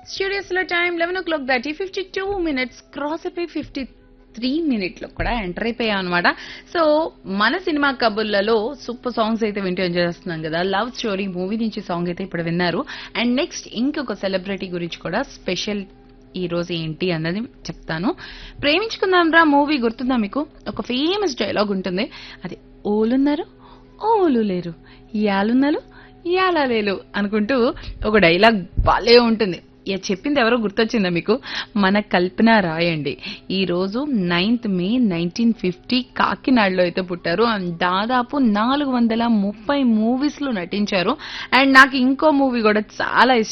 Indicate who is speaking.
Speaker 1: studios లో time eleven o'clock దాటి fifty two minutes cross అయిపోయి ఫిఫ్టీ త్రీ మినిట్ లో కూడా ఎంటర్ అయిపోయాం అనమాట సో మన సినిమా కబుర్లలో సూపర్ సాంగ్స్ అయితే వింటూ ఎంజాయ్ చేస్తున్నాం కదా లవ్ స్టోరీ మూవీ నుంచి సాంగ్ అయితే ఇప్పుడు విన్నారు అండ్ నెక్స్ట్ ఇంకొక సెలబ్రిటీ గురించి కూడా స్పెషల్ ఈ రోజు ఏంటి అన్నది చెప్తాను ప్రేమించుకుందాం రా మూవీ గుర్తుందా మీకు ఒక ఫేమస్ డైలాగ్ ఉంటుంది అది ఓలున్నారు ఓలు లేరు యాలున్నారు యాలా లేలు అనుకుంటూ ఒక డైలాగ్ భలే ఉంటుంది ఇక చెప్పింది ఎవరో గుర్తొచ్చిందా మీకు మన కల్పన రాయండి ఈ రోజు నైన్త్ మే నైన్టీన్ ఫిఫ్టీ కాకినాడలో అయితే పుట్టారు అండ్ దాదాపు నాలుగు వందల ముప్పై మూవీస్ లో నటించారు అండ్ నాకు ఇంకో మూవీ కూడా చాలా ఇష్టం